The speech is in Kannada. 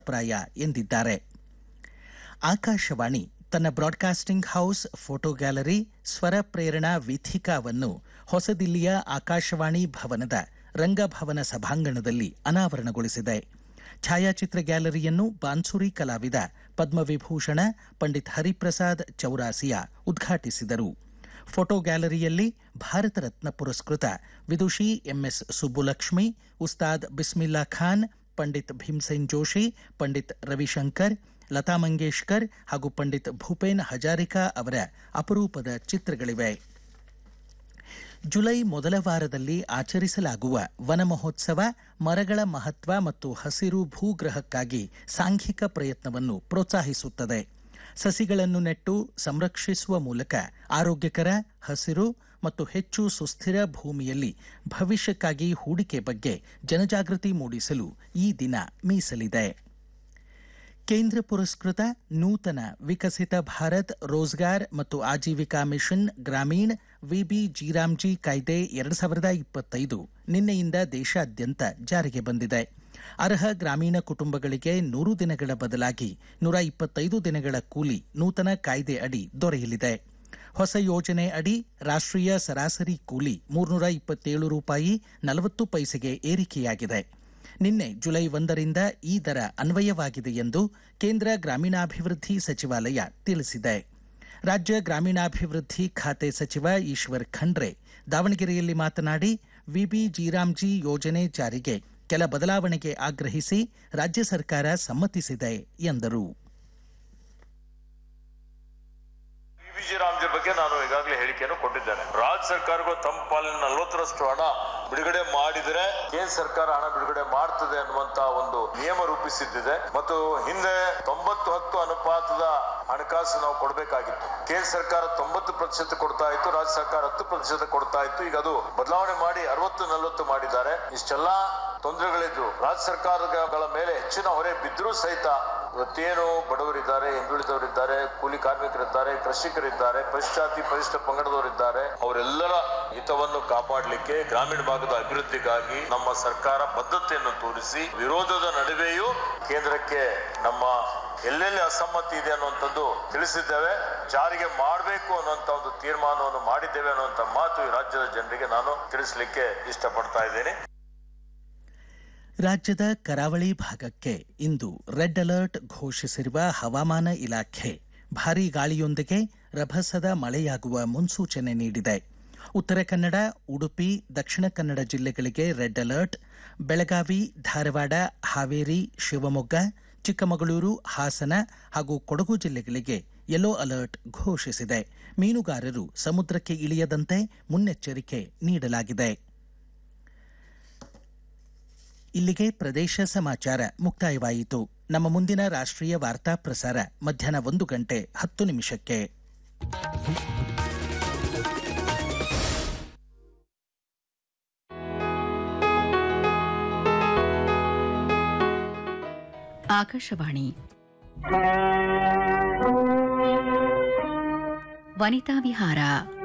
ಪ್ರಾಯ ಎಂದಿದ್ದಾರೆ ಆಕಾಶವಾಣಿ ತನ್ನ ಬ್ರಾಡ್ಕಾಸ್ಟಿಂಗ್ ಹೌಸ್ ಫೋಟೋ ಗ್ಯಾಲರಿ ಸ್ವರ ಪ್ರೇರಣಾ ವೀಥಿಕಾವನ್ನು ಹೊಸದಿಲ್ಲಿಯ ಆಕಾಶವಾಣಿ ಭವನದ ರಂಗಭವನ ಸಭಾಂಗಣದಲ್ಲಿ ಅನಾವರಣಗೊಳಿಸಿದೆ ಛಾಯಾಚಿತ್ರ ಗ್ಯಾಲರಿಯನ್ನು ಬಾನ್ಸುರಿ ಕಲಾವಿದ ಪದ್ಮವಿಭೂಷಣ ಪಂಡಿತ್ ಹರಿಪ್ರಸಾದ್ ಚೌರಾಸಿಯಾ ಉದ್ಘಾಟಿಸಿದರು ಫೋಟೋ ಗ್ಯಾಲರಿಯಲ್ಲಿ ಭಾರತ ರತ್ನ ಪುರಸ್ಕೃತ ವಿದುಷಿ ಎಂಎಸ್ ಸುಬ್ಬುಲಕ್ಷ್ಮಿ ಉಸ್ತಾದ್ ಬಿಸ್ಮಿಲ್ಲಾ ಖಾನ್ ಪಂಡಿತ್ ಭೀಮ್ಸೇನ್ ಜೋಶಿ ಪಂಡಿತ್ ರವಿಶಂಕರ್ ಲತಾ ಮಂಗೇಶ್ಕರ್ ಹಾಗೂ ಪಂಡಿತ್ ಭೂಪೇನ್ ಹಜಾರಿಕಾ ಅವರ ಅಪರೂಪದ ಚಿತ್ರಗಳಿವೆ ಜುಲೈ ಮೊದಲ ವಾರದಲ್ಲಿ ಆಚರಿಸಲಾಗುವ ವನ ಮಹೋತ್ಸವ ಮರಗಳ ಮಹತ್ವ ಮತ್ತು ಹಸಿರು ಭೂಗ್ರಹಕ್ಕಾಗಿ ಸಾಂಘಿಕ ಪ್ರಯತ್ನವನ್ನು ಪ್ರೋತ್ಸಾಹಿಸುತ್ತದೆ ಸಸಿಗಳನ್ನು ನೆಟ್ಟು ಸಂರಕ್ಷಿಸುವ ಮೂಲಕ ಆರೋಗ್ಯಕರ ಹಸಿರು ಮತ್ತು ಹೆಚ್ಚು ಸುಸ್ಥಿರ ಭೂಮಿಯಲ್ಲಿ ಭವಿಷ್ಯಕ್ಕಾಗಿ ಹೂಡಿಕೆ ಬಗ್ಗೆ ಜನಜಾಗೃತಿ ಮೂಡಿಸಲು ಈ ದಿನ ಮೀಸಲಿದೆ ಕೇಂದ್ರ ಪುರಸ್ಕೃತ ನೂತನ ವಿಕಸಿತ ಭಾರತ್ ರೋಜ್ಗಾರ್ ಮತ್ತು Ajeevika mission Gramin VB G RAM G ಕಾಯ್ದೆ ಎರಡು ಸಾವಿರದ ಇಪ್ಪತ್ತೈದು ನಿನ್ನೆಯಿಂದ ದೇಶಾದ್ಯಂತ ಜಾರಿಗೆ ಬಂದಿದೆ ಅರ್ಹ ಗ್ರಾಮೀಣ ಕುಟುಂಬಗಳಿಗೆ ನೂರು ದಿನಗಳ ಬದಲಾಗಿ ನೂರ ಇಪ್ಪತ್ತೈದು ದಿನಗಳ ಕೂಲಿ ನೂತನ ಕಾಯ್ದೆ ಅಡಿ ದೊರೆಯಲಿದೆ ಹೊಸ ಯೋಜನೆ ಅಡಿ ರಾಷ್ಟ್ರೀಯ ಸರಾಸರಿ ಕೂಲಿ ಮೂರ್ನೂರ ಇಪ್ಪತ್ತೇಳು ರೂಪಾಯಿ ನಲವತ್ತು ಪೈಸೆಗೆ ಏರಿಕೆಯಾಗಿದೆ ನಿನ್ನೆ ಜುಲೈ ಒಂದರಿಂದ ಈ ದರ ಅನ್ವಯವಾಗಿದೆ ಎಂದು ಕೇಂದ್ರ ಗ್ರಾಮೀಣಾಭಿವೃದ್ಧಿ ಸಚಿವಾಲಯ ತಿಳಿಸಿದೆ ರಾಜ್ಯ ಗ್ರಾಮೀಣಾಭಿವೃದ್ಧಿ ಖಾತೆ ಸಚಿವ ಈಶ್ವರ್ ಖಂಡ್ರೆ ದಾವಣಗೆರೆಯಲ್ಲಿ ಮಾತನಾಡಿ ವಿಬಿ ಜೀರಾಮ್ಜಿ ಯೋಜನೆ ಜಾರಿಗೆ ಕೆಲ ಬದಲಾವಣೆಗೆ ಆಗ್ರಹಿಸಿ ರಾಜ್ಯ ಸರ್ಕಾರ ಸಮ್ಮತಿಸಿದೆ ಎಂದರು ವಿಜಯರಾಮ್ಜಿ ಬಗ್ಗೆ ನಾನು ಈಗಾಗಲೇ ಹೇಳಿಕೆಯನ್ನು ಕೊಟ್ಟಿದ್ದೇನೆ ರಾಜ್ಯ ಸರ್ಕಾರಗಳು ತಮ್ಮ ಪಾಲಿನ ನಲವತ್ತರಷ್ಟು ಹಣ ಬಿಡುಗಡೆ ಮಾಡಿದರೆ ಕೇಂದ್ರ ಸರ್ಕಾರ ಹಣ ಬಿಡುಗಡೆ ಮಾಡ್ತದೆ ಅನ್ನುವಂತ ಒಂದು ನಿಯಮ ರೂಪಿಸಿದ್ದಿದೆ ಮತ್ತು ಹಿಂದೆ ತೊಂಬತ್ತು ಹತ್ತು ಅನುಪಾತದ ಹಣಕಾಸು ನಾವು ಕೊಡಬೇಕಾಗಿತ್ತು ಕೇಂದ್ರ ಸರ್ಕಾರ ತೊಂಬತ್ತು ಪ್ರತಿಶತ ಕೊಡ್ತಾ ಇತ್ತು ರಾಜ್ಯ ಸರ್ಕಾರ ಹತ್ತು ಪ್ರತಿಶತ ಕೊಡ್ತಾ ಇತ್ತು ಈಗ ಅದು ಬದಲಾವಣೆ ಮಾಡಿ ಅರವತ್ತು ನಲವತ್ತು ಮಾಡಿದ್ದಾರೆ ಇಷ್ಟೆಲ್ಲಾ ತೊಂದರೆಗಳಿದ್ರು ರಾಜ್ಯ ಸರ್ಕಾರಗಳ ಮೇಲೆ ಹೆಚ್ಚಿನ ಹೊರೆ ಬಿದ್ದರೂ ಸಹಿತ ಇವತ್ತೇನು ಬಡವರಿದ್ದಾರೆ ಹಿಂದುಳಿದವರಿದ್ದಾರೆ ಕೂಲಿ ಕಾರ್ಮಿಕರಿದ್ದಾರೆ ಕೃಷಿಕರಿದ್ದಾರೆ ಪರಿಶಾತಿ ಪರಿಷ್ಠ ಪಂಗಡದವರಿದ್ದಾರೆ ಅವರೆಲ್ಲರ ಹಿತವನ್ನು ಕಾಪಾಡಲಿಕ್ಕೆ ಗ್ರಾಮೀಣ ಭಾಗದ ಅಭಿವೃದ್ಧಿಗಾಗಿ ನಮ್ಮ ಸರ್ಕಾರ ಬದ್ಧತೆಯನ್ನು ತೋರಿಸಿ ವಿರೋಧದ ನಡುವೆಯೂ ಕೇಂದ್ರಕ್ಕೆ ನಮ್ಮ ಎಲ್ಲೆಲ್ಲಿ ಅಸಮ್ಮತಿ ಇದೆ ಅನ್ನುವಂಥದ್ದು ತಿಳಿಸಿದ್ದೇವೆ ಜಾರಿಗೆ ಮಾಡಬೇಕು ಅನ್ನುವಂತ ಒಂದು ತೀರ್ಮಾನವನ್ನು ಮಾಡಿದ್ದೇವೆ ಅನ್ನುವಂತ ಮಾತು ಈ ರಾಜ್ಯದ ಜನರಿಗೆ ನಾನು ತಿಳಿಸಲಿಕ್ಕೆ ಇಷ್ಟಪಡ್ತಾ ಇದ್ದೇನೆ ರಾಜ್ಯದ ಕರಾವಳಿ ಭಾಗಕ್ಕೆ ಇಂದು ರೆಡ್ ಅಲರ್ಟ್ ಘೋಷಿಸಿರುವ ಹವಾಮಾನ ಇಲಾಖೆ ಭಾರೀ ಗಾಳಿಯೊಂದಿಗೆ ರಭಸದ ಮಳೆಯಾಗುವ ಮುನ್ಸೂಚನೆ ನೀಡಿದೆ ಉತ್ತರ ಕನ್ನಡ ಉಡುಪಿ ದಕ್ಷಿಣ ಕನ್ನಡ ಜಿಲ್ಲೆಗಳಿಗೆ ರೆಡ್ ಅಲರ್ಟ್ ಬೆಳಗಾವಿ ಧಾರವಾಡ ಹಾವೇರಿ ಶಿವಮೊಗ್ಗ ಚಿಕ್ಕಮಗಳೂರು ಹಾಸನ ಹಾಗೂ ಕೊಡಗು ಜಿಲ್ಲೆಗಳಿಗೆ ಯೆಲ್ಲೋ ಅಲರ್ಟ್ ಘೋಷಿಸಿದೆ ಮೀನುಗಾರರು ಸಮುದ್ರಕ್ಕೆ ಇಳಿಯದಂತೆ ಮುನ್ನೆಚ್ಚರಿಕೆ ನೀಡಲಾಗಿದೆ ಇಲ್ಲಿಗೆ ಪ್ರದೇಶ ಸಮಾಚಾರ ಮುಕ್ತಾಯವಾಯಿತು ನಮ್ಮ ಮುಂದಿನ ರಾಷ್ಟ್ರೀಯ ವಾರ್ತಾ ಪ್ರಸಾರ ಮಧ್ಯಾಹ್ನ ಒಂದು ಗಂಟೆ ಹತ್ತು ನಿಮಿಷಕ್ಕೆ ಆಕಾಶವಾಣಿ ವನಿತಾ ವಿಹಾರ